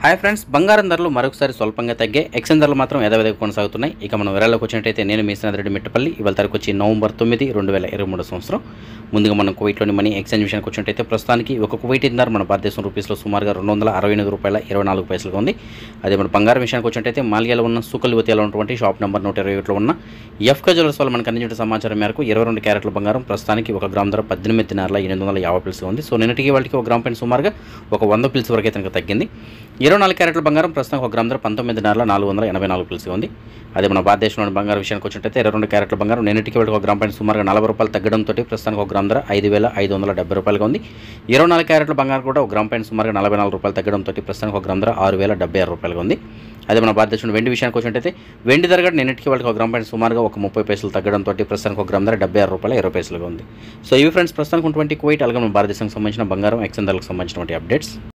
hi friends బంగారం ధరలు మరొకసారి స్వల్పంగా తగ్గే ఎక్సెన్ ధరలు మాత్రం యథావిధిగా కొనసాగుతున్నాయి ఇక మనం వివరాల్లోకి వచ్చినట్టయితే నేను మీ రెడ్డి మిట్టపల్లి ఇవాళ తారీఖు వచ్చి నవంబర్ తొమ్మిది రెండు వేల ఇరవై మూడు సంవత్సరం ముందుగా మనం కువైట్లోని మనీ ఎక్స్చేంజ్ విషయానికి వచ్చినట్టయితే ప్రస్తుతానికి ఒక కువైట్ ధర మన భారతదేశం రూపీస్లో సుమారుగా రెండు వందల అరవై ఎనిమిది రూపాయల ఇరవై నాలుగు పైసలుగా ఉంది అదే మన బంగారం విషయానికి వచ్చినట్టయితే మాలియాలో ఉన్న సుకలివతిలో ఉన్నటువంటి షాప్ నెంబర్ నూట ఇరవై ఒకటిలో ఉన్న ఎఫ్క జ్యువెలర్స్ వాళ్ళు మనకు అందించిన సమాచారం మేరకు ఇరవై రెండు క్యారెట్ల బంగారం ప్రస్తుతానికి ఒక గ్రామ్ ధర పద్దెనిమిది నెలల ఎనిమిది వందల యాభై పిల్స్ ఉంది సో నిన్నటికి వాళ్ళకి ఒక గ్రామ్ పైన సుమారుగా ఒక వంద పిల్స్ వరకు అయితే కనుక తగ్గింది ఇరవై నాలుగు క్యారెట్ల బంగారం ప్రస్తుతం ఒక గ్రామ్ ధర పంతొమ్మిది నెలల నాలుగు వందల ఎనభై నాలుగు పిల్స్ ఉంది అదే మన భారతదేశంలోని బంగారం విషయానికి వచ్చినట్టయితే ఇరవై రెండు క్యారెట్ల బంగారం నిన్నటికి వాళ్ళకి ఒక గ్రామ్ పైన సుమారుగా నలభై రూపాయలు తగ్గడంతో ప్రస్తుతానికి ఒక గ్రామ్ ధర ఐదు వేల ఐదు వందల డెబ్బై రూపాయలుగా ఉంది ఇరవై నాలుగు క్యారెట్ల బంగారం కూడా ఒక గ్రామ్ పైన సుమారుగా నలభై నాలుగు రూపాయలు తగ్గడంతో ప్రస్తుతానికి ఒక గ్రామ్ ధర ఆరు వేల డెబ్బై ఆరు రూపాయలుగా ఉంది అదే మన భారతదేశంలో వెండి విషయానికి వచ్చినట్టయితే వెండి ధర కూడా నిన్నటికి వాళ్ళకి ఒక గ్రామ్ పైన సుమారుగా ఒక ముప్పై పైసలు తగ్గడంతో ప్రస్తుతానికి ఒక గ్రామ్ ధర డెబ్బై ఆరు రూపాయల ఇరవై పైసలుగా ఉంది సో ఇవి ఫ్రెండ్స్ ప్రస్తుతానికి ఉన్నటువంటి కువైట్ అలాగే మన భారతదేశానికి సంబంధించిన బంగారం ఎక్సెన్ ధరలకు సంబంధించినటువంటి అప్డేట్స్